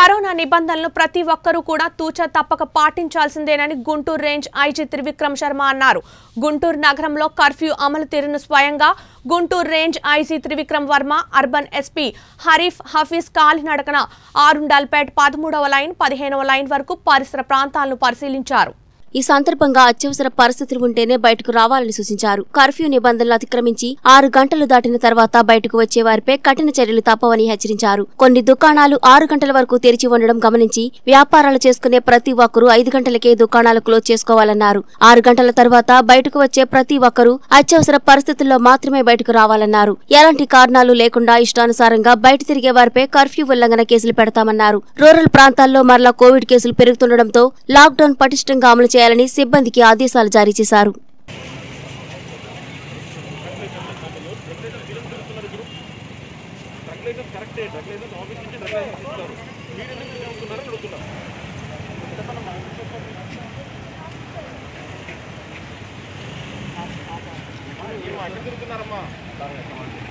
corona నిబంధనలను ప్రతి ఒక్కరూ కూడా తూచా తప్పక పాటించాల్సిందేనని గుంటూరు రేంజ్ ఐజీ త్రివిక్రమ్ శర్మ అన్నారు గుంటూరు నగరంలో కర్ఫ్యూ అమలు తీరును స్వయంగా Guntur range IG Trivikram Varma urban SP Arif Hafeez కాలినడకన ఆరుండాల్పేట్ పదమూడవ లైన్ పదిహేనవ లైన్ వరకు పరిసర ప్రాంతాలను పరిశీలించారు ఈ సందర్భంగా అత్యవసర పరిస్థితులు ఉంటేనే బయటకు రావాలని సూచించారు కర్ఫ్యూ నిబంధనలు అతిక్రమించి ఆరు గంటలు దాటిన తర్వాత బయటకు వచ్చే వారిపై కఠిన చర్యలు తప్పవని హెచ్చరించారు కొన్ని దుకాణాలు ఆరు గంటల వరకు తెరిచి ఉండడం గమనించి వ్యాపారాలు చేసుకునే ప్రతి ఒక్కరూ ఐదు గంటలకే దుకాణాలు క్లోజ్ చేసుకోవాలన్నారు ఆరు గంటల తర్వాత బయటకు వచ్చే ప్రతి ఒక్కరూ అత్యవసర పరిస్థితుల్లో మాత్రమే బయటకు రావాలన్నారు ఎలాంటి కారణాలు లేకుండా ఇష్టానుసారంగా బయట తిరిగే వారిపై కర్ఫ్యూ ఉల్లంఘన కేసులు పెడతామన్నారు రూరల్ ప్రాంతాల్లో మరలా కోవిడ్ కేసులు పెరుగుతుండటంతో లాక్డౌన్ పటిష్టంగా అమలు చేయాలని సిబ్బందికి ఆదేశాలు జారీ చేశారు తిరుగుతున్నారమ్మా